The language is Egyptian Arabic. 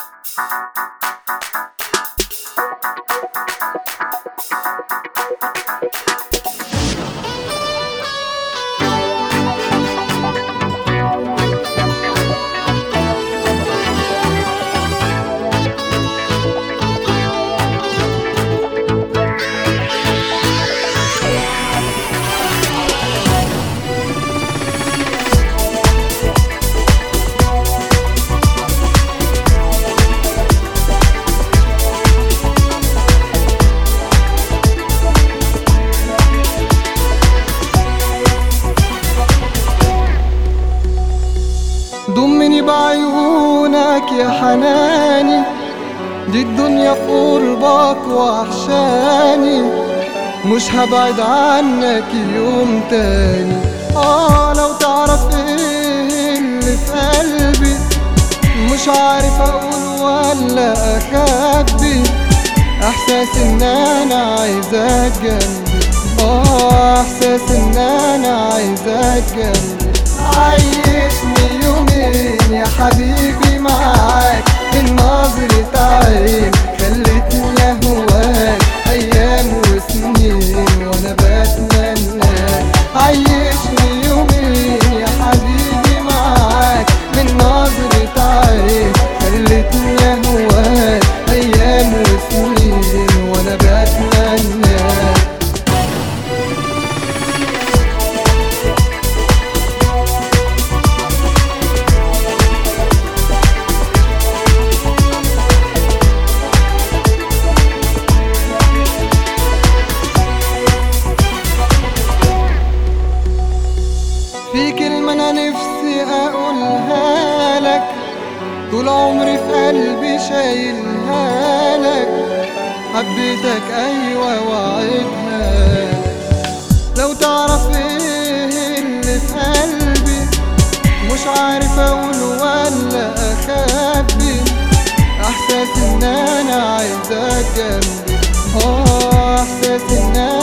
ضمني بعيونك يا حناني دي الدنيا قربك وحشاني مش هبعد عنك يوم تاني اه لو تعرف ايه اللي في قلبي مش عارف اقول ولا اخبي احساس ان انا عايزك جنبي اه احساس ان انا عايزك جنبي عايشني يومين يا حبيبي معاك من نظرة عين خلتني اهواك ايام وسنين وانا بتمناك عيشني يومين يا حبيبي معاك من نظرة عين خلتني اهواك ايام وسنين وانا بتمناك في كلمة أنا نفسي أقولها لك طول عمري في قلبي شايلها لك حبيتك أيوة وعدها لو تعرف إيه اللي في قلبي مش عارف أقول ولا أخبي إحساس إن أنا عايزك جنبي آه إحساس إن